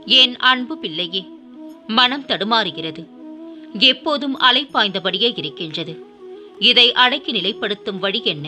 என் அன்பு பிள்ளையே மனம் தடுமாறுகிறது எப்போதும் அலைப்பாய்ந்தபடியே இருக்கின்றது இதை அடக்கி நிலைப்படுத்தும் வழி என்ன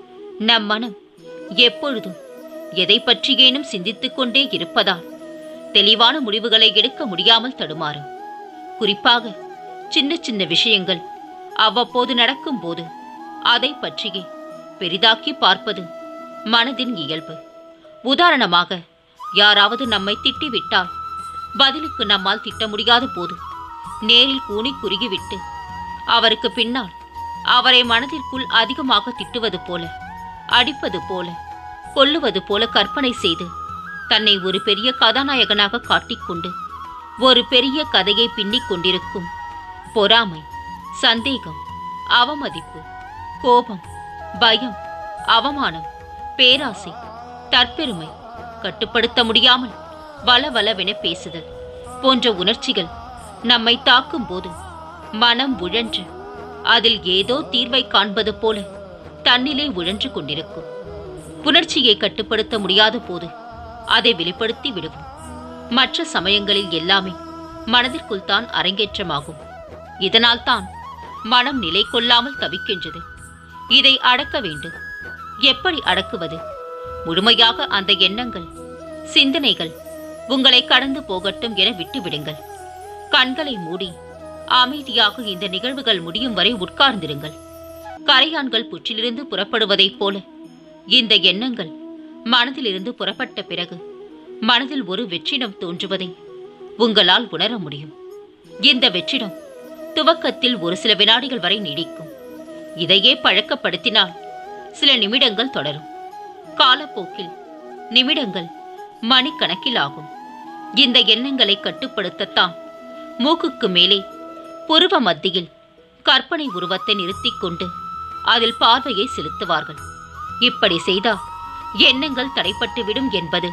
நம் மனம் எப்பொழுதும் எதை பற்றியேனும் சிந்தித்துக் கொண்டே இருப்பதால் தெளிவான முடிவுகளை எடுக்க முடியாமல் தடுமாறும் குறிப்பாக சின்ன சின்ன விஷயங்கள் அவ்வப்போது நடக்கும்போது அதை பற்றியே பெரிதாக்கி பார்ப்பது மனதின் இயல்பு உதாரணமாக யாராவது நம்மை திட்டிவிட்டால் பதிலுக்கு நம்மால் திட்ட முடியாத போது நேரில் கூனி குறுகிவிட்டு அவருக்கு பின்னால் அவரை மனதிற்குள் அதிகமாக திட்டுவது போல அடிப்பது போல கொல்லுவது போல கற்பனை செய்து தன்னை ஒரு பெரிய கதாநாயகனாக காட்டிக்கொண்டு ஒரு பெரிய கதையை பின்னிக் கொண்டிருக்கும் பொறாமை சந்தேகம் அவமதிப்பு கோபம் பயம் அவமானம் பேராசை தற்பெருமை கட்டுப்படுத்த முடியாமல் வளவளவென பேசுதல் போன்ற உணர்ச்சிகள் நம்மை தாக்கும் போது மனம் உழன்று அதில் ஏதோ தீர்வை காண்பது போல தன்னிலே உழன்று கொண்டிருக்கும் உணர்ச்சியை கட்டுப்படுத்த முடியாத போது அதை வெளிப்படுத்தி விடுவோம் மற்ற சமயங்களில் எல்லாமே மனதிற்குள் தான் அரங்கேற்றமாகும் இதனால் தான் மனம் நிலை கொள்ளாமல் தவிக்கின்றது இதை அடக்க வேண்டும் எப்படி அடக்குவது முழுமையாக அந்த எண்ணங்கள் சிந்தனைகள் உங்களை கடந்து போகட்டும் என விட்டுவிடுங்கள் கண்களை மூடி அமைதியாக இந்த நிகழ்வுகள் முடியும் வரை உட்கார்ந்திருங்கள் கரையான்கள் புற்றிலிருந்து புறப்படுவதைப் போல இந்த எண்ணங்கள் மனதிலிருந்து புறப்பட்ட பிறகு மனதில் ஒரு வெற்றிடம் தோன்றுவதை உங்களால் உணர முடியும் இந்த வெற்றிடம் துவக்கத்தில் ஒரு சில வினாடிகள் வரை நீடிக்கும் இதையே பழக்கப்படுத்தினால் சில நிமிடங்கள் தொடரும் காலப்போக்கில் நிமிடங்கள் மணிக்கணக்கில் ஆகும் இந்த எண்ணங்களை கட்டுப்படுத்தத்தான் மூக்குக்கு மேலே புருவ மத்தியில் கற்பனை உருவத்தை நிறுத்திக் கொண்டு அதில் பார்வையை செலுத்துவார்கள் இப்படி செய்தால் எண்ணங்கள் தடைப்பட்டுவிடும் என்பது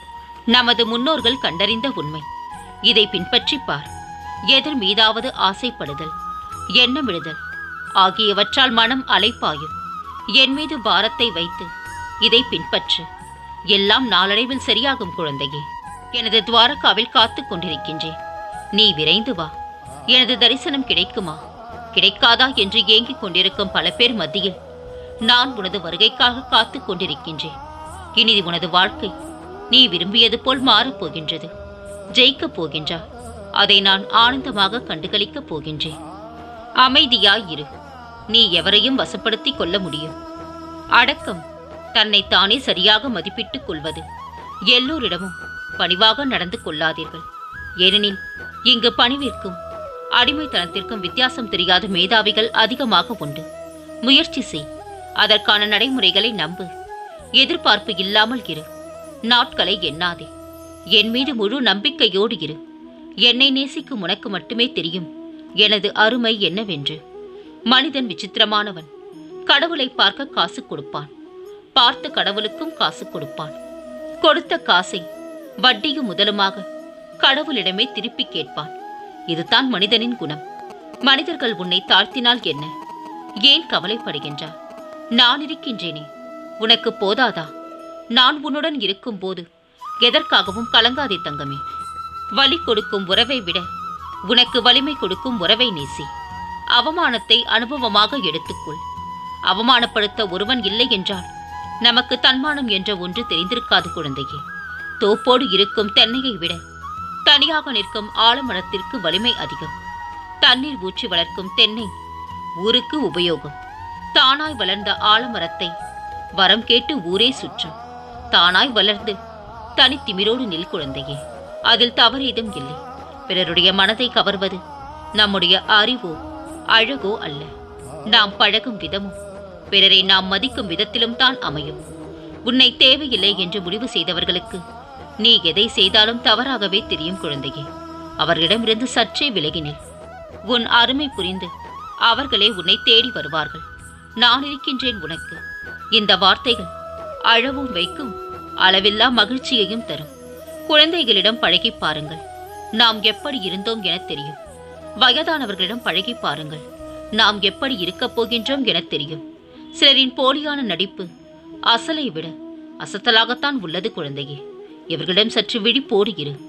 நமது முன்னோர்கள் கண்டறிந்த உண்மை இதை பின்பற்றிப் பார் எதன் மீதாவது ஆசைப்படுதல் எண்ணமிடுதல் ஆகியவற்றால் மனம் அலைப்பாயும் என் மீது பாரத்தை வைத்து இதை பின்பற்று எல்லாம் நாளடைவில் சரியாகும் குழந்தையே எனது துவாரகாவில் காத்துக் கொண்டிருக்கின்றேன் நீ விரைந்து வா எனது தரிசனம் கிடைக்குமா கிடைக்காதா என்று ஏங்கிக் கொண்டிருக்கும் பல பேர் மத்தியில் நான் உனது வருகைக்காக காத்துக் கொண்டிருக்கின்றேன் இனி உனது வாழ்க்கை நீ விரும்பியது போல் மாறப் போகின்றது ஜெயிக்கப் போகின்றாய் அதை நான் ஆனந்தமாக கண்டுகளிக்கப் போகின்றேன் அமைதியாய் இரு நீ எவரையும் வசப்படுத்திக் கொள்ள முடியும் அடக்கம் தன்னை தானே சரியாக மதிப்பிட்டுக் கொள்வது எல்லோரிடமும் பணிவாக நடந்து கொள்ளாதீர்கள் ஏனெனில் இங்கு பணிவிற்கும் அடிமைத்தனத்திற்கும் வித்தியாசம் தெரியாத மேதாவிகள் அதிகமாக உண்டு முயற்சி செய் அதற்கான நடைமுறைகளை நம்பு எதிர்பார்ப்பு இல்லாமல் இரு நாட்களை எண்ணாதே என் மீது முழு நம்பிக்கையோடு இரு என்னை நேசிக்கும் உனக்கு மட்டுமே தெரியும் எனது அருமை என்னவென்று மனிதன் விசித்திரமானவன் கடவுளை பார்க்க காசு கொடுப்பான் பார்த்த கடவுளுக்கும் காசு கொடுப்பான் கொடுத்த காசை வட்டியும் முதலுமாக கடவுளிடமே திருப்பி கேட்பான் இதுதான் மனிதனின் குணம் மனிதர்கள் உன்னை தாழ்த்தினால் என்ன ஏன் கவலைப்படுகின்றார் நான் இருக்கின்றேனே உனக்கு போதாதா நான் உன்னுடன் இருக்கும்போது எதற்காகவும் கலங்காதே தங்கமே வலி கொடுக்கும் உறவை விட உனக்கு வலிமை கொடுக்கும் உறவை நேசி அவமானத்தை அனுபவமாக எடுத்துக்கொள் அவமானப்படுத்த ஒருவன் இல்லை என்றால் நமக்கு தன்மானம் என்ற ஒன்று தெரிந்திருக்காது குழந்தையே தோப்போடு இருக்கும் தென்னையை விட தனியாக நிற்கும் ஆலமரத்திற்கு வலிமை அதிகம் தண்ணீர் ஊற்றி வளர்க்கும் தென்னை ஊருக்கு உபயோகம் தானாய் வளர்ந்த ஆலமரத்தை வரம் கேட்டு ஊரே சுற்றும் தானாய் வளர்ந்து தனித்திமிரோடு நில் குழந்தையே அதில் தவறேதும் இல்லை பிறருடைய மனதை கவர்வது நம்முடைய அறிவோ அழகோ அல்ல நாம் பழகும் விதமும் பிறரை நாம் மதிக்கும் விதத்திலும் தான் அமையும் உன்னை தேவையில்லை என்று முடிவு செய்தவர்களுக்கு நீ எதை செய்தாலும் தவறாகவே தெரியும் குழந்தையே அவர்களிடமிருந்து சற்றே விலகினில் உன் அருமை புரிந்து அவர்களே உன்னை தேடி வருவார்கள் நான் இருக்கின்றேன் உனக்கு இந்த வார்த்தைகள் அழவும் வைக்கும் அளவில்லா மகிழ்ச்சியையும் தரும் குழந்தைகளிடம் பழகி பாருங்கள் நாம் எப்படி இருந்தோம் என தெரியும் வயதானவர்களிடம் பழகி பாருங்கள் நாம் எப்படி இருக்கப் போகின்றோம் என தெரியும் சிலரின் போலியான நடிப்பு அசலை விட அசத்தலாகத்தான் உள்ளது குழந்தையே இவர்களிடம் சற்று விழிப்போடு இரு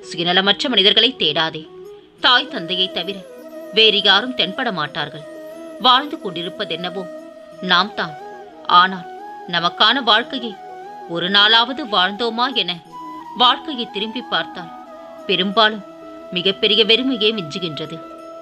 சுயநலமற்ற மனிதர்களை தேடாதே தாய் தந்தையை தவிர வேறு யாரும் தென்பட மாட்டார்கள் வாழ்ந்து கொண்டிருப்பதென்னவோ நாம் தான் ஆனால் நமக்கான வாழ்க்கையை ஒரு நாளாவது வாழ்ந்தோமா என வாழ்க்கையை திரும்பி பார்த்தால் பெரும்பாலும் மிகப்பெரிய வெறுமையே மிஞ்சுகின்றது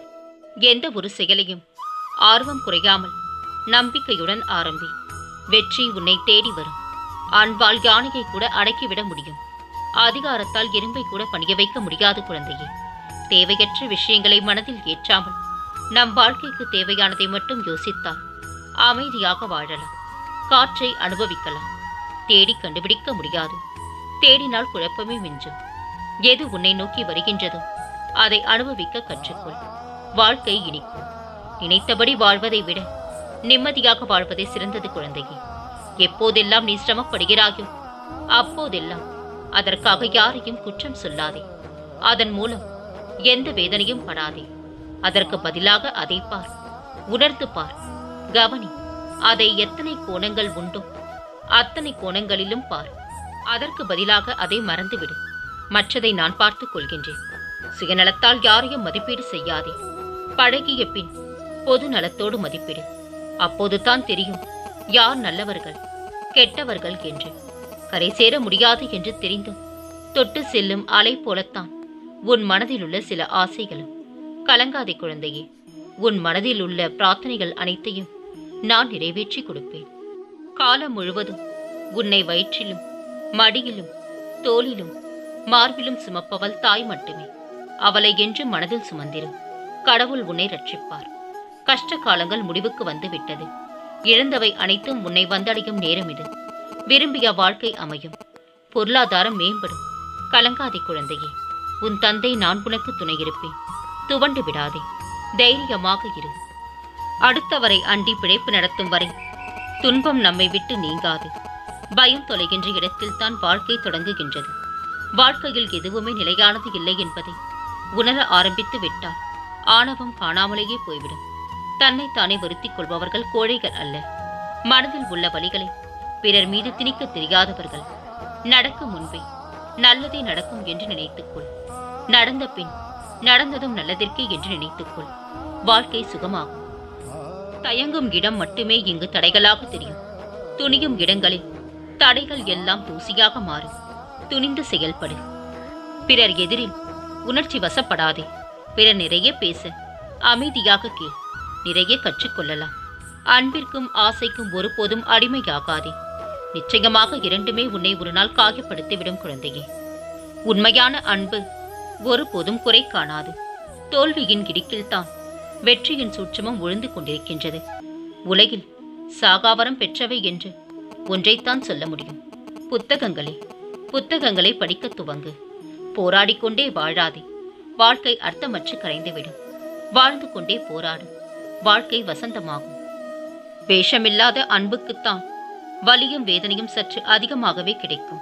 எந்த ஒரு செயலையும் ஆர்வம் குறையாமல் நம்பிக்கையுடன் ஆரம்பி வெற்றி உன்னை தேடி வரும் அன்பால் யானையை கூட அடக்கிவிட முடியும் அதிகாரத்தால் எறும்பை கூட பணிய வைக்க முடியாது குழந்தையே தேவையற்ற விஷயங்களை மனதில் ஏற்றாமல் நம் வாழ்க்கைக்கு தேவையானதை மட்டும் யோசித்தால் அமைதியாக வாழலாம் காற்றை அனுபவிக்கலாம் தேடி கண்டுபிடிக்க முடியாது தேடினால் குழப்பமே மிஞ்சும் எது உன்னை நோக்கி வருகின்றதோ அதை அனுபவிக்க கற்றுக்கொள் வாழ்க்கை இனிக்கும் நினைத்தபடி வாழ்வதை விட நிம்மதியாக வாழ்வதே சிறந்தது குழந்தையே எப்போதெல்லாம் நீ சிரமப்படுகிறாயோ அப்போதெல்லாம் அதற்காக யாரையும் குற்றம் சொல்லாதே அதன் மூலம் எந்த வேதனையும் படாதே அதற்கு பதிலாக அதை பார் உணர்ந்து பார் கவனி அதை எத்தனை கோணங்கள் உண்டோ அத்தனை கோணங்களிலும் பார் அதற்கு பதிலாக அதை மறந்துவிடு மற்றதை நான் பார்த்துக் கொள்கின்றேன் சுயநலத்தால் யாரையும் மதிப்பீடு செய்யாதே பழகிய பின் பொது நலத்தோடு மதிப்பிடு அப்போதுதான் தெரியும் யார் நல்லவர்கள் கெட்டவர்கள் என்று கரை சேர முடியாது என்று தெரிந்தும் தொட்டு செல்லும் அலை போலத்தான் உன் மனதில் உள்ள சில ஆசைகளும் கலங்காதே குழந்தையே உன் மனதில் உள்ள பிரார்த்தனைகள் அனைத்தையும் நான் நிறைவேற்றி கொடுப்பேன் காலம் முழுவதும் உன்னை வயிற்றிலும் மடியிலும் தோளிலும் மார்பிலும் சுமப்பவள் தாய் மட்டுமே அவளை என்றும் மனதில் சுமந்திரும் கடவுள் உன்னை ரட்சிப்பார் கஷ்ட காலங்கள் முடிவுக்கு வந்து விட்டது இழந்தவை அனைத்தும் உன்னை வந்தடையும் நேரம் இது விரும்பிய வாழ்க்கை அமையும் பொருளாதாரம் மேம்படும் கலங்காதே குழந்தையே உன் தந்தை நான் உனக்கு துணை இருப்பேன் துவண்டு விடாதே தைரியமாக இரு அடுத்தவரை அண்டி பிழைப்பு நடத்தும் வரை துன்பம் நம்மை விட்டு நீங்காது பயம் தொலைகின்ற இடத்தில்தான் வாழ்க்கை தொடங்குகின்றது வாழ்க்கையில் எதுவுமே நிலையானது இல்லை என்பதை உணர ஆரம்பித்து விட்டால் ஆணவம் காணாமலேயே போய்விடும் தன்னைத்தானே வருத்திக் கொள்பவர்கள் கோழைகள் அல்ல மனதில் உள்ள வழிகளை பிறர் மீது திணிக்க தெரியாதவர்கள் நடக்கும் முன்பே நல்லதே நடக்கும் என்று நினைத்துக்கொள் நடந்த பின் நடந்ததும் நல்லதற்கே என்று நினைத்துக்கொள் வாழ்க்கை சுகமாகும் தயங்கும் இடம் மட்டுமே இங்கு தடைகளாக தெரியும் துணியும் இடங்களில் தடைகள் எல்லாம் தூசியாக மாறும் துணிந்து செயல்படு பிறர் எதிரில் உணர்ச்சி வசப்படாதே பிறர் நிறைய பேச அமைதியாக கேள் நிறைய கற்றுக்கொள்ளலாம் அன்பிற்கும் ஆசைக்கும் ஒருபோதும் அடிமையாகாதே நிச்சயமாக இரண்டுமே உன்னை ஒரு நாள் காயப்படுத்திவிடும் குழந்தையே உண்மையான அன்பு ஒருபோதும் குறை காணாது தோல்வியின் இடுக்கில்தான் வெற்றியின் சூட்சமும் விழுந்து கொண்டிருக்கின்றது உலகில் சாகாவரம் பெற்றவை என்று ஒன்றைத்தான் சொல்ல முடியும் புத்தகங்களே புத்தகங்களை படிக்கத் துவங்கு போராடிக் கொண்டே வாழாதே வாழ்க்கை அர்த்தமற்று கரைந்துவிடும் வாழ்ந்து கொண்டே போராடு வாழ்க்கை வசந்தமாகும் வேஷமில்லாத அன்புக்குத்தான் வலியும் வேதனையும் சற்று அதிகமாகவே கிடைக்கும்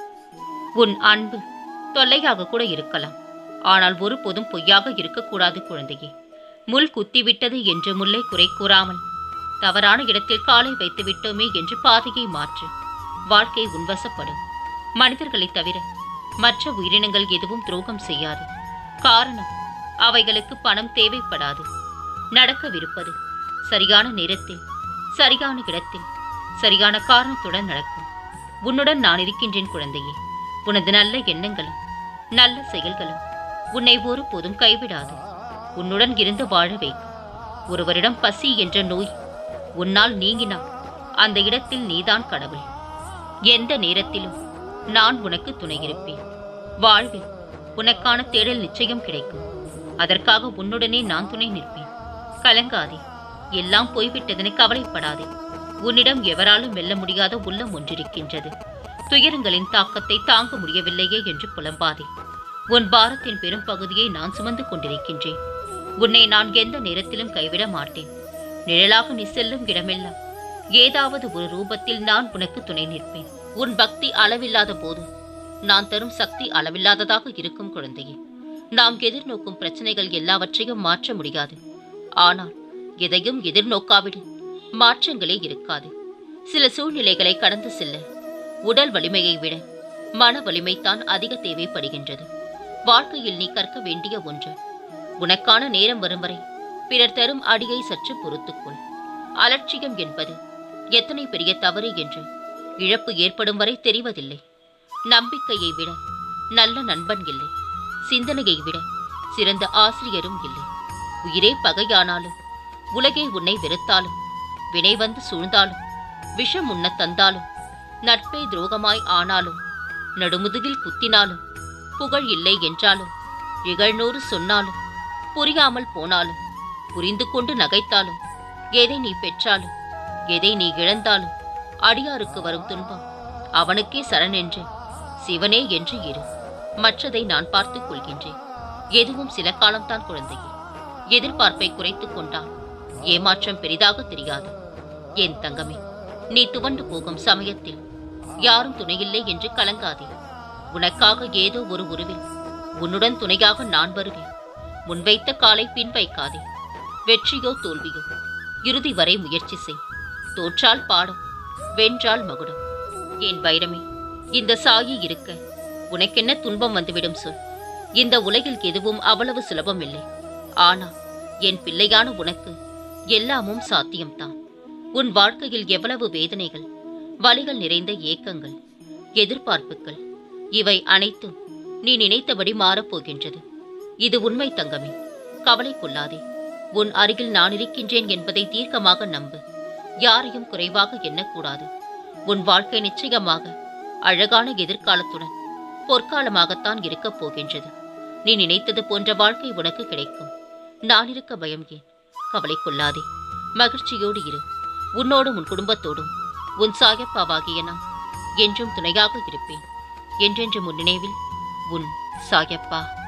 உன் அன்பு தொல்லையாக கூட இருக்கலாம் ஆனால் ஒருபோதும் பொய்யாக இருக்கக்கூடாது குழந்தையே முள் குத்திவிட்டது என்று முல்லை குறை கூறாமல் தவறான இடத்தில் காலை வைத்து விட்டோமே என்று பாதையை மாற்று வாழ்க்கை உன்வசப்படும் மனிதர்களைத் தவிர மற்ற உயிரினங்கள் எதுவும் துரோகம் செய்யாது காரணம் அவைகளுக்கு பணம் தேவைப்படாது நடக்கவிருப்பது சரியான நேரத்தில் சரியான இடத்தில் சரியான காரணத்துடன் நடக்கும் உன்னுடன் நான் இருக்கின்றேன் குழந்தையே உனது நல்ல எண்ணங்களும் நல்ல செயல்களும் உன்னை ஒருபோதும் கைவிடாது உன்னுடன் இருந்து வாழ வைக்கும் ஒருவரிடம் பசி என்ற நோய் உன்னால் நீங்கினால் அந்த இடத்தில் நீதான் கடவுள் எந்த நேரத்திலும் நான் உனக்கு துணை இருப்பேன் வாழ்வில் உனக்கான தேடல் நிச்சயம் கிடைக்கும் அதற்காக உன்னுடனே நான் துணை நிற்பேன் கலங்காதே எல்லாம் போய்விட்டதென கவலைப்படாதே உன்னிடம் எவராலும் வெல்ல முடியாத உள்ளம் ஒன்றிருக்கின்றது துயரங்களின் தாக்கத்தை தாங்க முடியவில்லையே என்று புலம்பாதே உன் பாரத்தின் பெரும் பகுதியை நான் சுமந்து கொண்டிருக்கின்றேன் உன்னை நான் எந்த நேரத்திலும் கைவிட மாட்டேன் நிழலாக நீ செல்லும் இடமெல்லாம் ஏதாவது ஒரு ரூபத்தில் நான் உனக்கு துணை நிற்பேன் உன் பக்தி அளவில்லாத போதும் நான் தரும் சக்தி அளவில்லாததாக இருக்கும் குழந்தையே நாம் எதிர்நோக்கும் பிரச்சனைகள் எல்லாவற்றையும் மாற்ற முடியாது ஆனால் எதையும் எதிர்நோக்காவிடில் மாற்றங்களே இருக்காது சில சூழ்நிலைகளை கடந்து செல்ல உடல் வலிமையை விட மன வலிமைத்தான் அதிக தேவைப்படுகின்றது வாழ்க்கையில் நீ கற்க வேண்டிய ஒன்று உனக்கான நேரம் வரும் வரை பிறர் தரும் அடியை சற்று பொறுத்துக்கொள் அலட்சியம் என்பது எத்தனை பெரிய தவறு என்று இழப்பு ஏற்படும் வரை தெரிவதில்லை நம்பிக்கையை விட நல்ல நண்பன் இல்லை சிந்தனையை விட சிறந்த ஆசிரியரும் இல்லை உயிரே பகையானாலும் உலகே உன்னை வெறுத்தாலும் வினை வந்து சூழ்ந்தாலும் விஷம் உண்ணத் தந்தாலும் நட்பே துரோகமாய் ஆனாலும் நடுமுதுகில் குத்தினாலும் புகழ் இல்லை என்றாலும் இகழ்நூறு சொன்னாலும் புரியாமல் போனாலும் புரிந்து கொண்டு நகைத்தாலும் எதை நீ பெற்றாலும் எதை நீ இழந்தாலும் அடியாருக்கு வரும் துன்பம் அவனுக்கே சரணென்று சிவனே என்று இரு மற்றதை நான் பார்த்துக் கொள்கின்றேன் எதுவும் சில காலம்தான் குழந்தையே எதிர்பார்ப்பை குறைத்துக் கொண்டால் ஏமாற்றம் பெரிதாக தெரியாது என் தங்கமே நீ துவண்டு போகும் சமயத்தில் யாரும் துணையில்லை என்று கலங்காதே உனக்காக ஏதோ ஒரு உருவில் உன்னுடன் துணையாக நான் வருவேன் முன்வைத்த காலை பின் வைக்காதே வெற்றியோ தோல்வியோ இறுதி வரை முயற்சி செய் தோற்றால் பாடம் வென்றால் மகுடம் என் வைரமே இந்த சாயி இருக்க உனக்கென்ன துன்பம் வந்துவிடும் சொல் இந்த உலகில் எதுவும் அவ்வளவு சுலபம் இல்லை ஆனால் என் பிள்ளையான உனக்கு எல்லாமும் சாத்தியம்தான் உன் வாழ்க்கையில் எவ்வளவு வேதனைகள் வலிகள் நிறைந்த ஏக்கங்கள் எதிர்பார்ப்புகள் இவை அனைத்தும் நீ நினைத்தபடி மாறப்போகின்றது இது உண்மை தங்கமே கவலை கொள்ளாதே உன் அருகில் நான் இருக்கின்றேன் என்பதை தீர்க்கமாக நம்பு யாரையும் குறைவாக எண்ணக்கூடாது உன் வாழ்க்கை நிச்சயமாக அழகான எதிர்காலத்துடன் பொற்காலமாகத்தான் இருக்கப் போகின்றது நீ நினைத்தது போன்ற வாழ்க்கை உனக்கு கிடைக்கும் நான் இருக்க பயம் ஏன் கவலை கொள்ளாதே மகிழ்ச்சியோடு இரு உன்னோடும் உன் குடும்பத்தோடும் உன் சாயப்பாவாகிய நான் என்றும் துணையாக இருப்பேன் என்றென்று முன் நினைவில் உன் சாயப்பா